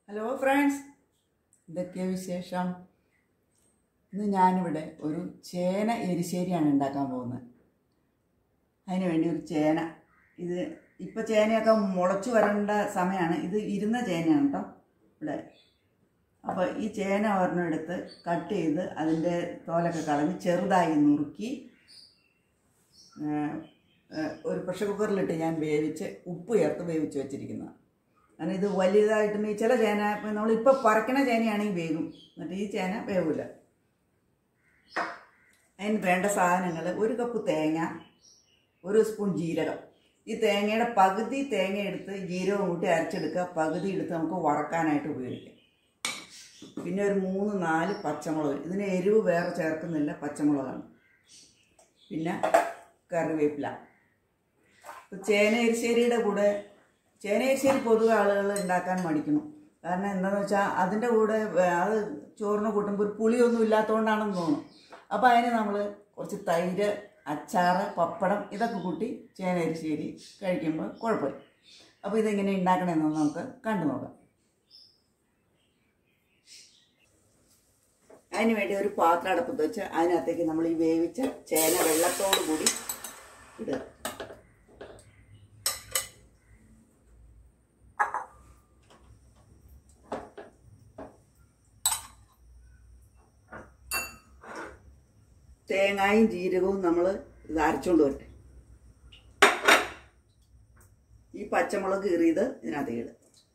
Hello friends ഇതൊക്കെ വിശേഷം ഇന്ന് ഞാനിവിടെ ഒരു ചേന എരിശ്ശേരിയാണ് ഉണ്ടാക്കാൻ പോകുന്നത് അതിന് വേണ്ടി ഒരു ചേന ഇത് ഇപ്പോൾ ചേനയൊക്കെ മുളച്ചു വരേണ്ട സമയമാണ് ഇത് ഇരുന്ന ചേനയാണ് കേട്ടോ ഇവിടെ അപ്പോൾ ഈ ചേന ഒരെണ്ണം എടുത്ത് കട്ട് ചെയ്ത് അതിൻ്റെ തോലൊക്കെ കളഞ്ഞ് ചെറുതായി നുറുക്കി ഏഹ്, ഏഹ്, ഒരു പ്രഷർ കുക്കറിലിട്ട് ഞാൻ വേവിച്ച് ഉപ്പ് ചേർത്ത് വേവിച്ച് വെച്ചിരിക്കുന്നത് കാരണം ഇത് വലുതായിട്ടും ഈ ചില ചേന ഇപ്പം നമ്മളിപ്പോൾ പറിക്കണ ചേനയാണെങ്കിൽ വേകും എന്നിട്ട് ഈ ചേന വേവില്ല അതിന് വേണ്ട സാധനങ്ങൾ ഒരു കപ്പ് തേങ്ങ ഒരു സ്പൂൺ ജീരകം ഈ തേങ്ങയുടെ പകുതി തേങ്ങ എടുത്ത് ജീരകം കൂട്ടി അരച്ചെടുക്കുക പകുതി എടുത്ത് നമുക്ക് വറക്കാനായിട്ട് ഉപയോഗിക്കാം പിന്നെ ഒരു മൂന്ന് നാല് പച്ചമുളക് ഇതിന് എരിവ് വേറെ ചേർക്കുന്നില്ല പച്ചമുളകാണ് പിന്നെ കറിവേപ്പില ഇപ്പം ചേന എരിശ്ശേരിയുടെ കൂടെ ചേന എരിശ്ശേരി പൊതുവെ ആളുകൾ ഉണ്ടാക്കാൻ മടിക്കണം കാരണം എന്താണെന്ന് വെച്ചാൽ അതിൻ്റെ കൂടെ വേ- അത് ചോറിന് കൂട്ടുമ്പോൾ ഒരു പുളിയൊന്നും ഇല്ലാത്തതുകൊണ്ടാണെന്ന് തോന്നും അപ്പോൾ അതിന് നമ്മൾ കുറച്ച് തൈര് അച്ചാറ് പപ്പടം ഇതൊക്കെ കൂട്ടി ചേന എരിശ്ശേരി കഴിക്കുമ്പോൾ കുഴപ്പമില്ല അപ്പോൾ ഇതെങ്ങനെ ഉണ്ടാക്കണമെന്ന് നമുക്ക് കണ്ടു നോക്കാം അതിന് വേണ്ടി ഒരു പാത്രം അടുപ്പത്ത് വെച്ച് അതിനകത്തേക്ക് നമ്മൾ ഈ വേവിച്ച ചേന വെള്ളത്തോടു കൂടി ഇടുക തേങ്ങായും ജീരകവും നമ്മൾ ഇത് അരച്ചുകൊണ്ട് വരട്ടെ ഈ പച്ചമുളക് കീറിയത് ഇതിനകത്ത് ഇടുക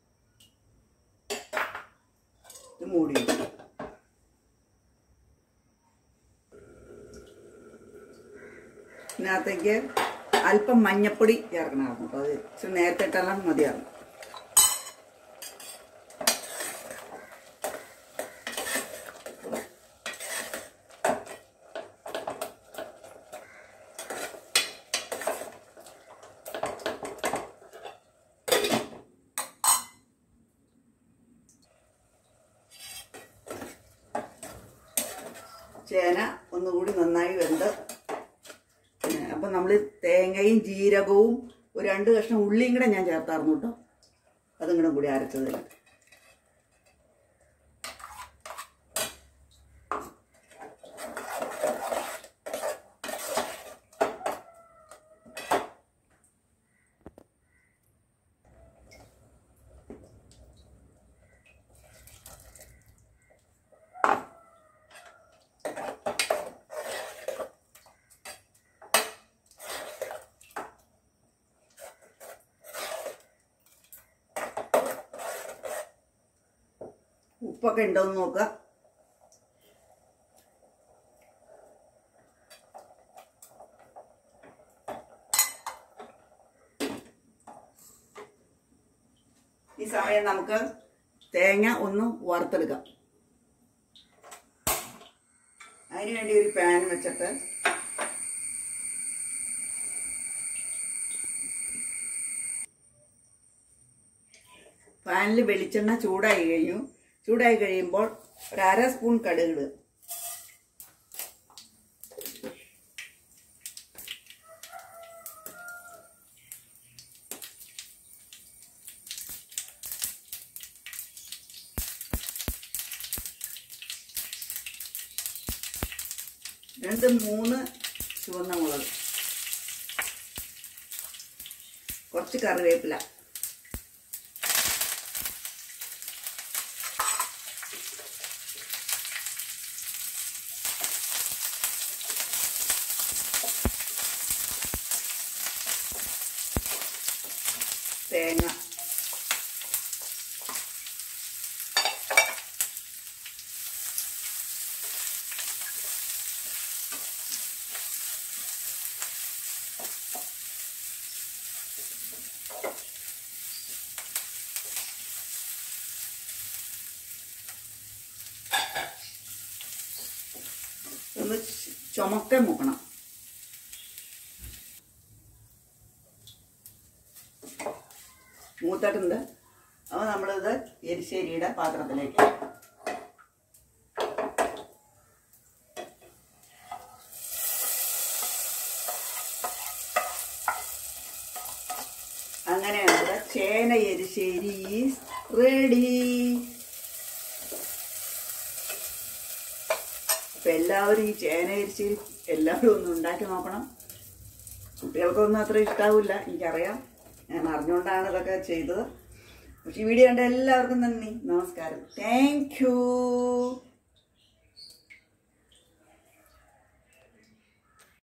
ഇത് മൂടി വെക്കുക. ഇതിനകത്തേക്ക് അല്പം മഞ്ഞപ്പൊടി ചേർക്കണമായിരുന്നു അപ്പോൾ അത് ഇച്ചിരി നേരത്തെ ഇട്ടെല്ലാം മതിയാകും ചേന ഒന്നുകൂടി നന്നായി വെന്ത് പിന്നെ അപ്പം നമ്മൾ തേങ്ങയും ജീരകവും ഒരു രണ്ട് കഷ്ണം ഉള്ളിയും കൂടെ ഞാൻ ചേർത്തായിരുന്നു കേട്ടോ അതും കൂടെ കൂടി അരച്ചതിൽ ഉപ്പൊക്കെ ഉണ്ടോയെന്ന് നോക്കുക ഈ സമയം നമുക്ക് തേങ്ങ ഒന്ന് വറുത്തെടുക്കാം അതിന് വേണ്ടി ഒരു പാൻ വെച്ചിട്ട് പാനിൽ വെളിച്ചെണ്ണ ചൂടായി കഴിഞ്ഞു ചൂടായി കഴിയുമ്പോൾ ഒരു അര സ്പൂൺ കടുക് ഇടുക രണ്ട് മൂന്ന് ചുവന്ന മുളക് കുറച്ച് കറിവേപ്പില തേങ്ങ ഒന്ന് ചുമക്കെ മുക്കണം മൂത്തിട്ടുണ്ട് അപ്പോൾ നമ്മളിത് എരിശ്ശേരിയുടെ പാത്രത്തിലേക്ക് അങ്ങനെ നമ്മുടെ ചേന എരിശ്ശേരി റെഡി എല്ലാവരും ഈ ചേന അരിച്ച് എല്ലാവരും ഒന്ന് ഉണ്ടാക്കി നോക്കണം കുട്ടികൾക്കൊന്നും അത്ര ഇഷ്ടാവില്ല എനിക്കറിയാം ഞാൻ അറിഞ്ഞുകൊണ്ടാണ് ഇതൊക്കെ ചെയ്തത് പക്ഷെ ഈ വീഡിയോ കണ്ട എല്ലാവർക്കും നന്ദി നമസ്കാരം താങ്ക് യു